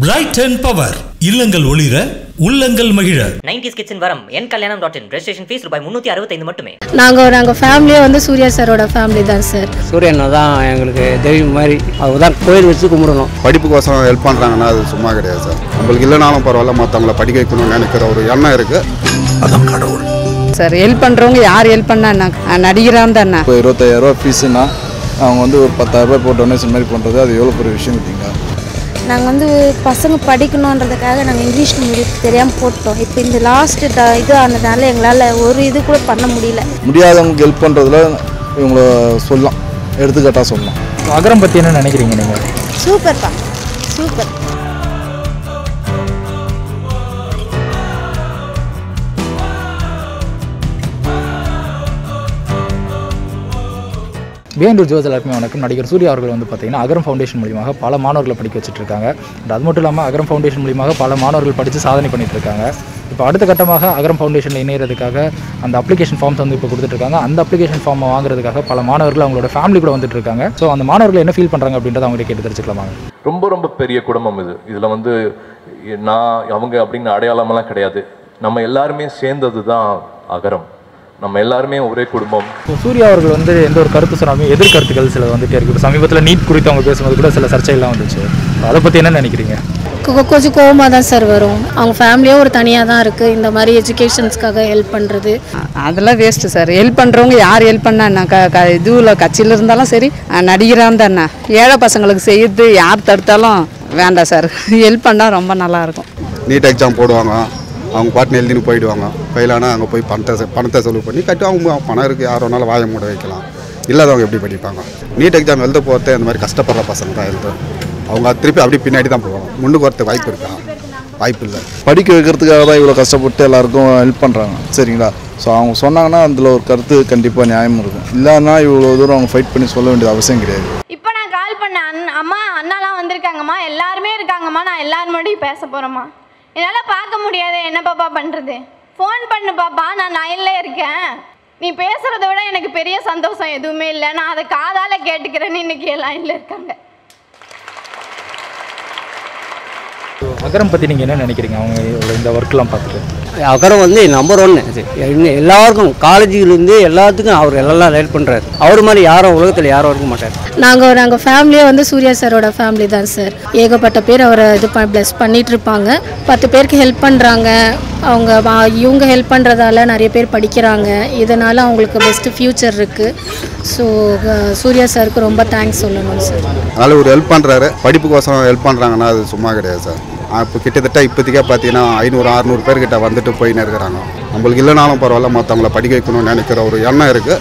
bright and power இல்லங்கள் ஒளிர உள்ளங்கள் மகிழ நைன்டி கிட்ஸின் வரம் என் கல்யாணம் டாட் இன் ரெஜிஸ்ட்ரேஷன் ஃபீஸ் ரூபாய் முந்நூற்றி அறுபத்தைந்து மட்டுமே நாங்கள் நாங்கள் ஃபேமிலியே வந்து சூர்யா சாரோட ஃபேமிலி தான் சார் சூரியனை தான் எங்களுக்கு தெய்வம் மாதிரி அவர் தான் கோயில் வச்சு கும்பிடணும் படிப்புக்கோசரம் ஹெல்ப் பண்ணுறாங்கன்னா அது சும்மா கிடையாது சார் நம்மளுக்கு இல்லைனாலும் பரவாயில்ல மற்றவங்கள படிக்க வைக்கணும்னு நினைக்கிற ஒரு எண்ணம் இருக்குது சார் ஹெல்ப் பண்ணுறவங்க யார் ஹெல்ப் பண்ணா என்ன நடிகராக இருந்தா என்ன இப்போ இருபத்தாயிரரூவா ஃபீஸுனா அவங்க வந்து ஒரு பத்தாயிரரூபா போட்டு டொனேஷன் மாதிரி பண்ணுறது அது எவ்வளோ பெரிய விஷயம் பார்த்தீங்களா நாங்கள் வந்து பசங்க படிக்கணுன்றதுக்காக நாங்கள் இங்கிலீஷ் மீடியம் தெரியாமல் போட்டோம் இப்போ இந்த லாஸ்ட் இது ஆனதுனால எங்களால் ஒரு இது கூட பண்ண முடியல முடியாதவங்களுக்கு ஹெல்ப் பண்ணுறதுல இவங்கள சொல்லலாம் எடுத்துக்காட்டாக சொல்லலாம் அகரம் பற்றி என்ன நினைக்கிறீங்க நீங்கள் சூப்பர்ப்பா சூப்பர் பிஹைண்ட் ஜோஸ் எல்லாருக்குமே வணக்கம் நடிகர் சூர்யா அவர்கள் வந்து பார்த்தீங்கன்னா அகரம் ஃபவுண்டேஷன் மூலியமாக பல மாணவர்களை படிக்க வச்சுட்டு இருக்காங்க And அது மட்டும் இல்லாமல் அகரம் ஃபவுண்டேஷன் மூலியமாக பல மாணவர்கள் படித்து சாதனை பண்ணிட்டு இருக்காங்க இப்போ அடுத்த கட்டமாக அகரம் ஃபவுண்டேஷனில் இணையறதுக்காக அந்த அப்ளிகேஷன் ஃபார்ம்ஸ் வந்து இப்போ கொடுத்துட்ருக்காங்க அந்த அப்ளிகேஷன் ஃபார்மை வாங்குறதுக்காக பல மாணவர்கள் அவங்களோட ஃபேமிலி கூட வந்துட்டு இருக்காங்க ஸோ அந்த மாணவர்கள் என்ன ஃபீல் பண்ணுறாங்க அப்படின்றத அவங்ககிட்ட கேட்டு தெரிஞ்சுக்கலாமாங்க ரொம்ப ரொம்ப பெரிய குடும்பம் இது இதில் வந்து நான் அவங்க அப்படின்னு அடையாளமெல்லாம் கிடையாது நம்ம எல்லாருமே சேர்ந்தது தான் அகரம் நம்ம எல்லாருமே ஒரே குடும்பம் இப்போ சூர்யா அவர்கள் வந்து எந்த ஒரு கருத்து சொன்னாலுமே எதிர்கருத்துக்கள் சில வந்துட்டே இருக்கு இப்போ சமீபத்தில் நீட் குறித்து அவங்க பேசும்போது கூட சில சர்ச்சைகள்லாம் வந்துச்சு அதை பற்றி என்ன நினைக்கிறீங்க கொ- கொஞ்சம் கோவமாக தான் சார் வரும் அவங்க ஃபேமிலியே ஒரு தனியாக தான் இருக்குது இந்த மாதிரி எஜுகேஷன்ஸ்க்காக ஹெல்ப் பண்ணுறது அதெல்லாம் வேஸ்ட்டு சார் ஹெல்ப் பண்ணுறவங்க யார் ஹெல்ப் பண்ணா என்ன க க இதுவில் கட்சியில் இருந்தாலும் சரி நடிகராக இருந்தா என்ன ஏழை பசங்களுக்கு செய்யறது யார் தடுத்தாலும் வேண்டாம் சார் ஹெல்ப் பண்ணால் ரொம்ப நல்லாயிருக்கும் நீட் எக்ஸாம் போடுவாங்க அவங்க பாட்டுன்னு எழுதின்னு போயிடுவாங்க ஃபெயிலானா அங்கே போய் பணத்தை செ- பணத்தை செலவு பண்ணி கட்டி அவங்க பணம் இருக்குது யார் வேணாலும் வாய மூட வைக்கலாம் இல்லாதவங்க எப்படி படிப்பாங்க நீட் எக்ஸாம் எழுத போகிறதே இந்த மாதிரி கஷ்டப்படுற பசங்க தான் எழுது அவங்க திருப்பி அப்படி பின்னாடி தான் போவாங்க முன்னுக்கு வரத்துக்கு வாய்ப்பு இருக்கா வாய்ப்பு இல்லை படிக்க வைக்கிறதுக்காக தான் இவ்வளோ கஷ்டப்பட்டு எல்லாருக்கும் ஹெல்ப் பண்ணுறாங்க சரிங்களா ஸோ அவங்க சொன்னாங்கன்னா அதில் ஒரு கருத்து கண்டிப்பாக நியாயம் இருக்கும் இல்லைன்னா இவ்வளோ தூரம் அவங்க ஃபைட் பண்ணி சொல்ல வேண்டியது அவசியம் கிடையாது இப்போ நான் கால் பண்ண அண் அம்மா அண்ணாலாம் வந்திருக்காங்கம்மா எல்லாருமே இருக்காங்கம்மா நான் எல்லாரும் முன்னாடியும் பேச போகிறேம்மா என்னால் பார்க்க முடியாது என்ன பாப்பா பண்ணுறது ஃபோன் பண்ணு பாப்பா நான் நயல்ல இருக்கேன் நீ பேசுகிறத விட எனக்கு பெரிய சந்தோஷம் எதுவுமே இல்லை நான் அதை காதால் கேட்டுக்கிறேன்னு இன்னைக்கு எல்லாம் இல்லை இருக்காங்க அகரம் பற்றி நீங்கள் என்ன நினைக்கிறீங்க அவங்க இந்த ஒர்க்லாம் பார்த்துட்டு அகரம் வந்து நம்பர் ஒன்று எல்லாருக்கும் காலேஜிலேருந்து எல்லாத்துக்கும் அவர் எல்லாம் ஹெல்ப் பண்ணுறாரு அவர் மாதிரி யாரும் உலகத்தில் யாரும் இருக்க மாட்டார் நாங்கள் நாங்கள் ஃபேமிலியே வந்து சூர்யா சாரோட ஃபேமிலி தான் சார் ஏகப்பட்ட பேர் அவரை இது ப ப்ளஸ் பண்ணிட்டு இருப்பாங்க பத்து பேருக்கு ஹெல்ப் பண்ணுறாங்க அவங்க வா- இவங்க ஹெல்ப் பண்ணுறதால நிறைய பேர் படிக்கிறாங்க இதனால் அவங்களுக்கு பெஸ்ட்டு ஃப்யூச்சர் இருக்குது ஸோ சூர்யா சாருக்கு ரொம்ப தேங்க்ஸ் சொல்லணும் சார் அதனால் ஒரு ஹெல்ப் பண்ணுறாரு படிப்புக்கோசரம் ஹெல்ப் பண்ணுறாங்கன்னா அது சும்மா கிடையாது சார் இப்போ கிட்டத்தட்ட இப்போதைக்கே பார்த்தீங்கன்னா ஐநூறு அறநூறு பேர்கிட்ட வந்துட்டு போயின்னு இருக்கிறாங்க நம்மளுக்கு இல்லைனாலும் பரவாயில்ல மற்றவங்கள படிக்க வைக்கணும்னு நினைக்கிற ஒரு எண்ணம் இருக்குது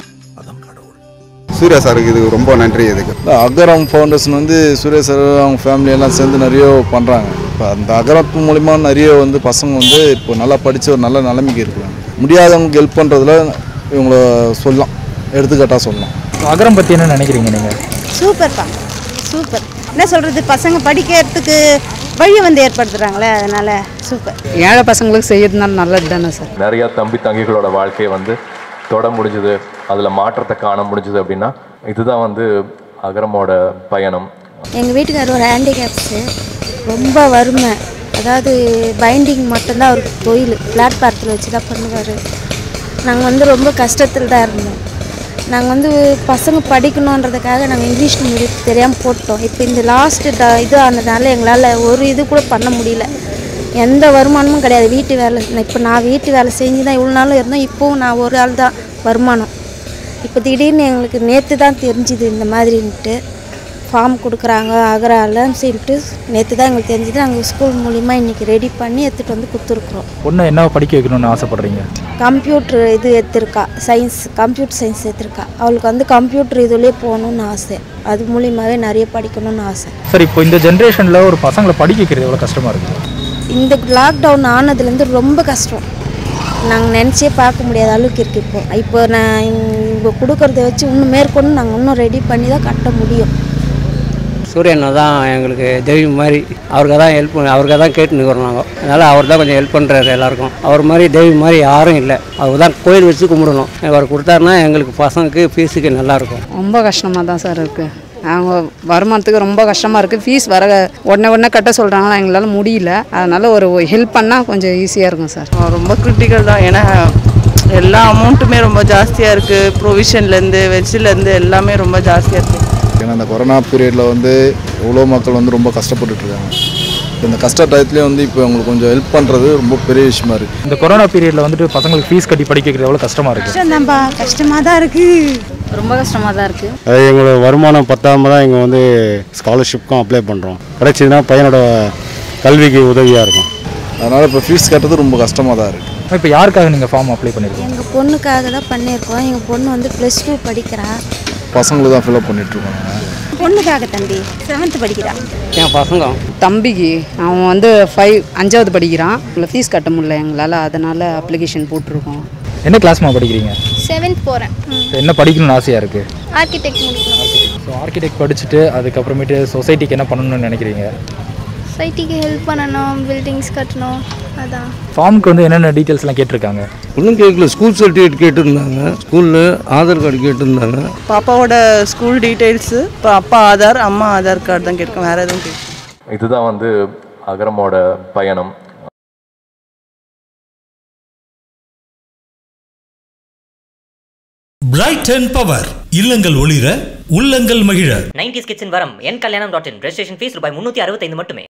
சூர்யா சாருக்கு இது ரொம்ப நன்றி இதுக்கு இல்ல, அகரம் ஃபவுண்டேஷன் வந்து சுரேஷ் சார் அவங்க ஃபேமிலி எல்லாம் சேர்ந்து நிறைய பண்ணுறாங்க இப்போ அந்த அகரத்து மூலிமா நிறைய வந்து பசங்க வந்து இப்போ நல்லா படித்து ஒரு நல்ல நிலைமைக்கு இருக்கிறாங்க முடியாதவங்களுக்கு ஹெல்ப் பண்ணுறதுல இவங்கள சொல்லலாம் எடுத்துக்காட்டாக சொல்லலாம் அகரம் பற்றி என்ன நினைக்கிறீங்க நீங்கள் சூப்பர்ப்பா சூப்பர் என்ன சொல்கிறது பசங்க படிக்கிறதுக்கு வழி வந்து ஏற்படுத்துகிறாங்களே அதனால் சூப்பர் ஏழை பசங்களுக்கு செய்யறதுனால நல்லது தானே சார் நிறையா தம்பி தங்கிகளோட வாழ்க்கையை வந்து தொட முடிஞ்சுது அதில் மாற்றத்தை காண முடிஞ்சுது அப்படின்னா இதுதான் வந்து அகரமோட பயணம் எங்கள் வீட்டுக்காரர் ஒரு ஹேண்டிகேப்ஸு ரொம்ப வறுமை அதாவது பைண்டிங் மட்டும்தான் அவருக்கு தொழில் பிளாட்பாரத்தில் வச்சு தான் பண்ணுவார் நாங்கள் வந்து ரொம்ப கஷ்டத்தில் தான் இருந்தோம் நாங்கள் வந்து பசங்க படிக்கணுன்றதுக்காக நாங்கள் இங்கிலீஷ் மீடியம் தெரியாமல் போட்டோம் இப்போ இந்த லாஸ்ட் இது ஆனதுனால எங்களால் ஒரு இது கூட பண்ண முடியல எந்த வருமானமும் கிடையாது வீட்டு வேலை இப்போ நான் வீட்டு வேலை செஞ்சு தான் இவ்வளோ நாளும் இருந்தோம் இப்போவும் நான் ஒரு ஆள் தான் வருமானம் இப்போ திடீர்னு எங்களுக்கு நேற்று தான் தெரிஞ்சுது இந்த மாதிரின்ட்டு ஃபார்ம் கொடுக்குறாங்க அகராலன்னு சொல்லிட்டு நேற்று தான் எங்களுக்கு தெரிஞ்சுது நாங்கள் ஸ்கூல் மூலிமா இன்றைக்கி ரெடி பண்ணி எடுத்துகிட்டு வந்து கொடுத்துருக்குறோம் பொண்ணை என்ன படிக்க வைக்கணும்னு ஆசைப்படுறீங்க கம்ப்யூட்ரு இது எடுத்திருக்கா சயின்ஸ் கம்ப்யூட்டர் சயின்ஸ் எடுத்திருக்கா அவளுக்கு வந்து கம்ப்யூட்டர் இதுலேயே போகணுன்னு ஆசை அது மூலியமாகவே நிறைய படிக்கணும்னு ஆசை சார் இப்போ இந்த ஜென்ரேஷனில் ஒரு பசங்களை படிக்க வைக்கிறது எவ்வளோ கஷ்டமாக இருக்குது இந்த லாக்டவுன் ஆனதுலேருந்து ரொம்ப கஷ்டம் நாங்கள் நினச்சே பார்க்க முடியாத அளவுக்கு இருக்குது இப்போ இப்போ நான் இங்கே கொடுக்கறத வச்சு இன்னும் மேற்கொண்டு நாங்கள் இன்னும் ரெடி பண்ணி தான் கட்ட முடியும் சூரியனை தான் எங்களுக்கு தெய்வம் மாதிரி அவருக்கு தான் ஹெல்ப் பண்ணி அவருக்கு தான் கேட்டு நிற்கிறோம் நாங்கள் அதனால் அவர் தான் கொஞ்சம் ஹெல்ப் பண்ணுறாரு எல்லாருக்கும் அவர் மாதிரி தெய்வம் மாதிரி யாரும் இல்லை அவர் தான் கோயில் வச்சு கும்பிடணும் அவர் கொடுத்தாருன்னா எங்களுக்கு பசங்களுக்கு ஃபீஸுக்கு நல்லாயிருக்கும் ரொம்ப கஷ்டமாக தான் சார் இருக்குது அவங்க வருமானத்துக்கு ரொம்ப கஷ்டமாக இருக்குது ஃபீஸ் வர உடனே உடனே கட்ட சொல்கிறாங்களா எங்களால் முடியல அதனால் ஒரு ஹெல்ப் பண்ணால் கொஞ்சம் ஈஸியாக இருக்கும் சார் ரொம்ப கிரிட்டிக்கல் தான் ஏன்னா எல்லா அமௌண்ட்டுமே ரொம்ப ஜாஸ்தியாக இருக்குது ப்ரொவிஷன்லேருந்து வெஜ்லேருந்து எல்லாமே ரொம்ப ஜாஸ்தியாக இருக்குது ஏன்னா இந்த கொரோனா பீரியடில் வந்து எவ்வளோ மக்கள் வந்து ரொம்ப கஷ்டப்பட்டுட்டு இருக்காங்க இந்த கஷ்ட டயத்துலேயே வந்து இப்போ அவங்களுக்கு கொஞ்சம் ஹெல்ப் பண்ணுறது ரொம்ப பெரிய விஷயமா இருக்குது இந்த கொரோனா பீரியடில் வந்துட்டு பசங்களுக்கு ஃபீஸ் கட்டி படிக்க வைக்கிறது எவ்வளோ கஷ்டமாக இருக்குது கஷ்டம்தான்ப்பா கஷ்டமாக தான் இருக்குது ரொம்ப கஷ்டமாக தான் இருக்குது அது எங்களோட வருமானம் பத்தாம தான் இங்கே வந்து ஸ்காலர்ஷிப்க்கும் அப்ளை பண்ணுறோம் கிடைச்சதுன்னா பையனோட கல்விக்கு உதவியாக இருக்கும் அதனால் இப்போ ஃபீஸ் கட்டுறது ரொம்ப கஷ்டமாக தான் இருக்குது இப்போ யாருக்காக நீங்கள் ஃபார்ம் அப்ளை பண்ணியிருக்கீங்க எங்கள் பொண்ணுக்காக தான் பண்ணியிருக்கோம் எங்கள் பொண்ணு வந்து ப்ளஸ் டூ படிக்கிறா பசங்களுக்கு தான் ஃபில்அப் பண்ணிகிட்ருக்கோம் நாங்கள் பொண்ணுக்காக தம்பி செவன்த் படிக்கிறான் என் பசங்க தம்பிக்கு அவன் வந்து ஃபைவ் அஞ்சாவது படிக்கிறான் இல்லை ஃபீஸ் கட்ட முடியல எங்களால் அதனால் அப்ளிகேஷன் போட்டிருக்கோம் என்ன கிளாஸ்மா படிக்கிறீங்க செவன்த் போகிறேன் என்ன படிக்கணும்னு ஆசையாக இருக்குது ஆர்கிடெக்ட் முடிக்கணும் ஸோ ஆர்கிடெக்ட் படிச்சுட்டு அதுக்கப்புறமேட்டு சொசைட்டிக்கு என்ன பண்ணணும்னு நினைக்கிறீங்க சொசைட்டிக்கு ஹெல்ப் பண்ணணும் பில்டிங்ஸ் கட்டணும் அதான் ஃபார்முக்கு வந்து என்னென்ன டீட்டெயில்ஸ்லாம் கேட்டிருக்காங்க ஒன்றும் கேட்கல ஸ்கூல் சர்டிஃபிகேட் கேட்டிருந்தாங்க ஸ்கூலில் ஆதார் கார்டு கேட்டிருந்தாங்க பாப்பாவோட ஸ்கூல் டீட்டெயில்ஸு இப்போ அப்பா ஆதார் அம்மா ஆதார் கார்டு தான் கேட்கும் வேறு எதுவும் கேட்கும் இதுதான் வந்து அகரமோட பயணம் பிரைட்டன் பவர் இல்லங்கள் ஒளிர உள்ளங்கள் மகிழ நைன்டி கிட்ஸின் வரம் என் கல்யாணம் டாட் இன் ரெஜிஸ்ட்ரேஷன் ஃபீஸ் ரூபாய் முன்னூற்றி அறுபத்தைந்து மட்டுமே